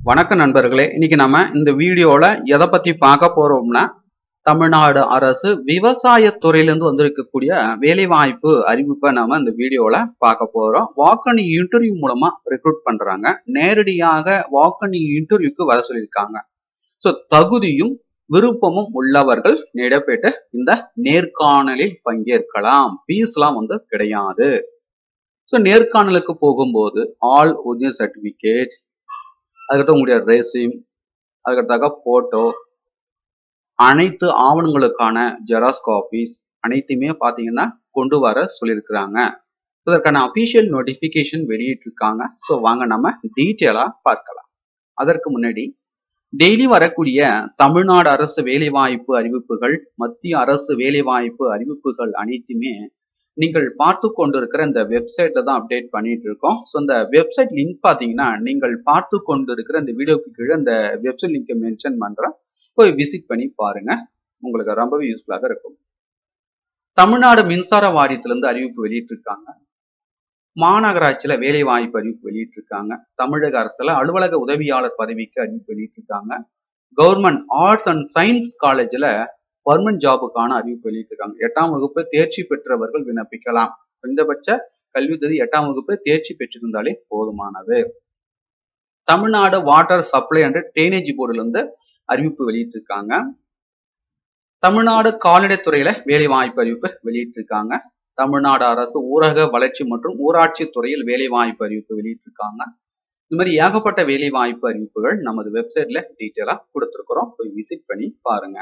வணக்கம் நண்பர்களே இன்னைக்கு நம்ம இந்த வீடியோல எதை பத்தி பார்க்க போறோம்னா தமிழ்நாடு அரசு விவசாயத் துறையிலிருந்து வந்திருக்கக்கூடிய வேலைவாய்ப்பு அறிவிப்பை நாம இந்த வீடியோல பார்க்க போறோம் வாக்கணி இன்டர்வியூ மூலமா ரெக்ரூட் பண்றாங்க நேரடியாக வாக்கணி இன்டர்வியூக்கு வர சொல்லியிருக்காங்க ஸோ தகுதியும் விருப்பமும் உள்ளவர்கள் நேரப்பேட்டு இந்த நேர்காணலில் பங்கேற்கலாம் ஃபீஸ்லாம் வந்து கிடையாது ஸோ நேர்காணலுக்கு போகும்போது ஆல் ஒரிஜினல் சர்டிஃபிகேட்ஸ் அதுக்கடுத்து உங்களுடைய ரெசிம் அதுக்கடுத்தாக போட்டோ அனைத்து ஆவணங்களுக்கான ஜெராக்ஸ் காப்பீஸ் அனைத்துமே பார்த்தீங்கன்னா கொண்டு வர சொல்லியிருக்கிறாங்க இதற்கான அஃபிஷியல் நோட்டிஃபிகேஷன் வெளியிட்டிருக்காங்க ஸோ வாங்க நம்ம டீட்டெயிலாக பார்க்கலாம் அதற்கு முன்னாடி டெய்லி வரக்கூடிய தமிழ்நாடு அரசு வேலைவாய்ப்பு அறிவிப்புகள் மத்திய அரசு வேலைவாய்ப்பு அறிவிப்புகள் அனைத்துமே நீங்கள் பார்த்து கொண்டிருக்கிற இந்த வெப்சைட்ல தான் அப்டேட் பண்ணிட்டு இருக்கோம் ஸோ இந்த வெப்சைட் லிங்க் பார்த்தீங்கன்னா நீங்கள் பார்த்து கொண்டிருக்கிற இந்த வீடியோக்கு கீழே இந்த வெப்சைட் லிங்கை மென்ஷன் பண்றேன் போய் விசிட் பண்ணி பாருங்க உங்களுக்கு ரொம்பவே யூஸ்ஃபுல்லாக இருக்கும் தமிழ்நாடு மின்சார வாரியத்திலிருந்து அறிவிப்பு வெளியிட்டிருக்காங்க மாநகராட்சியில வேலை வாய்ப்பு அறிவிப்பு வெளியிட்டிருக்காங்க தமிழக அரசுல அலுவலக உதவியாளர் பதவிக்கு அறிவிப்பு வெளியிட்டிருக்காங்க கவர்மெண்ட் ஆர்ட்ஸ் அண்ட் சயின்ஸ் காலேஜ்ல பர்மனன்ட் ஜாபுக்கான அறிவிப்பு வெளியிட்டிருக்காங்க எட்டாம் வகுப்பு தேர்ச்சி பெற்றவர்கள் விண்ணப்பிக்கலாம் குறைந்தபட்ச கல்வி தகுதி எட்டாம் வகுப்பு தேர்ச்சி பெற்றிருந்தாலே போதுமானது Tamil Nadu water supply and drainage போர்டுல இருந்து அறிவிப்பு வெளியிட்டிருக்காங்க தமிழ்நாடு கால்நடைத்துறையில வேலை வாய்ப்பு அறிவிப்பு வெளியிட்டிருக்காங்க தமிழ்நாடு அரசு ஊரக வளர்ச்சி மற்றும் ஊராட்சி துறையில் வேலை வாய்ப்பு அறிவிப்பு வெளியிட்டிருக்காங்க இந்த மாதிரி ஏகப்பட்ட வேலை வாய்ப்பு அறிவிப்புகள் நமது வெப்சைட்ல டீட்டெயிலா கொடுத்துருக்குறோம் போய் விசிட் பண்ணி பாருங்க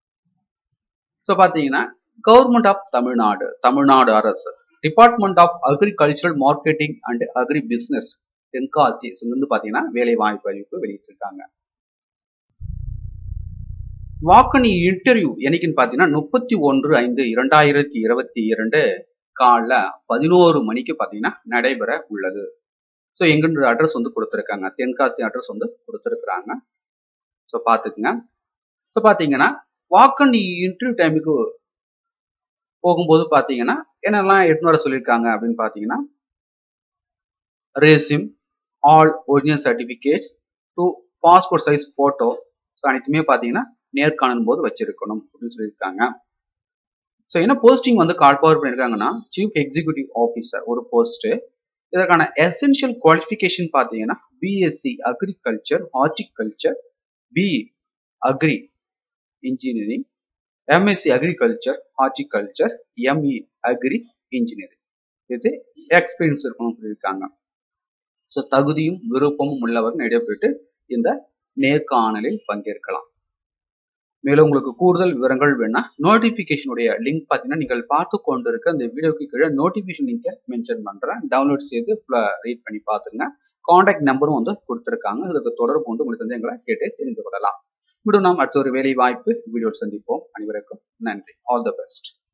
ஸோ பார்த்தீங்கன்னா கவர்மெண்ட் ஆஃப் தமிழ்நாடு தமிழ்நாடு அரசு department of agricultural marketing and agri business Tenkasi வந்து பார்த்தீங்கன்னா வேலை வாய்ப்பு அறிவிப்பு வெளியிட்டிருக்காங்க வாக்கனி இன்டர்வியூ என்னைக்குன்னு பார்த்தீங்கன்னா முப்பத்தி ஒன்று ஐந்து இரண்டாயிரத்தி இருபத்தி இரண்டு காலைல பதினோரு மணிக்கு பார்த்தீங்கன்னா நடைபெற உள்ளது ஸோ எங்கன்ற அட்ரஸ் வந்து கொடுத்துருக்காங்க தென்காசி அட்ரஸ் வந்து கொடுத்துருக்குறாங்க ஸோ பார்த்துக்குங்க ஸோ பார்த்தீங்கன்னா வாக்கன் இன்டர்வியூ டைமுக்கு போகும்போது பார்த்தீங்கன்னா என்னெல்லாம் எடுத்துன்னு வர சொல்லியிருக்காங்க அப்படின்னு பார்த்தீங்கன்னா resume all original certificates two passport size photo so அனைத்துமே பார்த்தீங்கன்னா நேர்காணல் போது வச்சிருக்கணும் அப்படின்னு சொல்லியிருக்காங்க ஸோ என்ன போஸ்டிங் வந்து கால் பவர் பண்ணியிருக்காங்கன்னா சீஃப் எக்ஸிக்யூட்டிவ் ஆஃபீஸர் ஒரு போஸ்ட்டு இதற்கான எசென்ஷியல் குவாலிஃபிகேஷன் பார்த்தீங்கன்னா BSc agriculture horticulture B agri engineering MSc agriculture horticulture ME agri engineering இது எக்ஸ்பீரியன்ஸ் இருக்கணும்னு சொல்லியிருக்காங்க ஸோ தகுதியும் விருப்பமும் உள்ளவர் நடைபெற்று இந்த நேர்காணலில் பங்கேற்கலாம் மேலும் உங்களுக்கு கூடுதல் விவரங்கள் வேணா நோட்டிபிகேஷனுடைய லிங்க் பார்த்தீங்கன்னா நீங்கள் பார்த்து கொண்டு இருக்க இந்த வீடியோக்கு கீழே நோட்டிபிகேஷன் லிங்கை மென்ஷன் பண்றேன் டவுன்லோட் செய்து ரீட் பண்ணி பார்த்துங்க காண்டாக்ட் நம்பரும் வந்து கொடுத்துருக்காங்க இதுக்கு தொடர்பு கொண்டு உங்களுக்கு வந்து எங்களை கேட்டு தெரிந்து கொள்ளலாம் மீண்டும் நாம் அடுத்த ஒரு வேலை வாய்ப்பு வீடியோ சந்திப்போம் அனைவருக்கும் நன்றி ஆல் த பெஸ்ட்